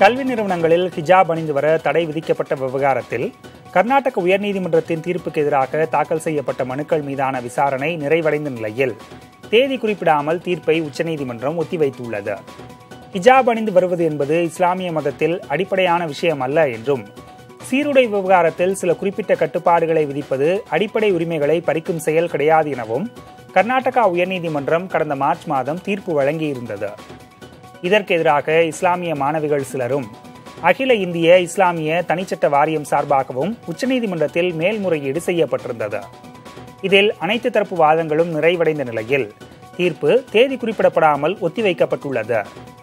கல்வி நிறுவனங்களில் ஹிஜாப் அணிந்து வர தடை விதிக்கப்பட்ட விவகாரத்தில் கர்நாடக உயர்நீதிமன்றத்தின் தீர்ப்புக்கு எதிராக தாக்கல் செய்யப்பட்ட மனுக்கள் மீதான விசாரணை நிறைவடைந்த நிலையில் தேதி குறிப்பிடாமல் தீர்ப்பை உச்சநீதிமன்றம் ஒத்திவைத்துள்ளது ஹிஜாப் அணிந்து வருவது என்பது இஸ்லாமிய மதத்தில் அடிப்படையான விஷயம் அல்ல என்றும் சீருடை விவகாரத்தில் சில குறிப்பிட்ட கட்டுப்பாடுகளை விதிப்பது அடிப்படை உரிமைகளை பறிக்கும் செயல் கிடையாது எனவும் கர்நாடகா உயர்நீதிமன்றம் கடந்த மார்ச் மாதம் தீர்ப்பு வழங்கியிருந்தது இதற்கு எதிராக இஸ்லாமிய மாணவிகள் சிலரும் அகில இந்திய இஸ்லாமிய தனிச்சட்ட வாரியம் சார்பாகவும் உச்சநீதிமன்றத்தில் மேல்முறையீடு செய்யப்பட்டிருந்தது இதில் அனைத்து தரப்பு வாதங்களும் நிறைவடைந்த நிலையில் தீர்ப்பு தேதி குறிப்பிடப்படாமல் ஒத்திவைக்கப்பட்டுள்ளது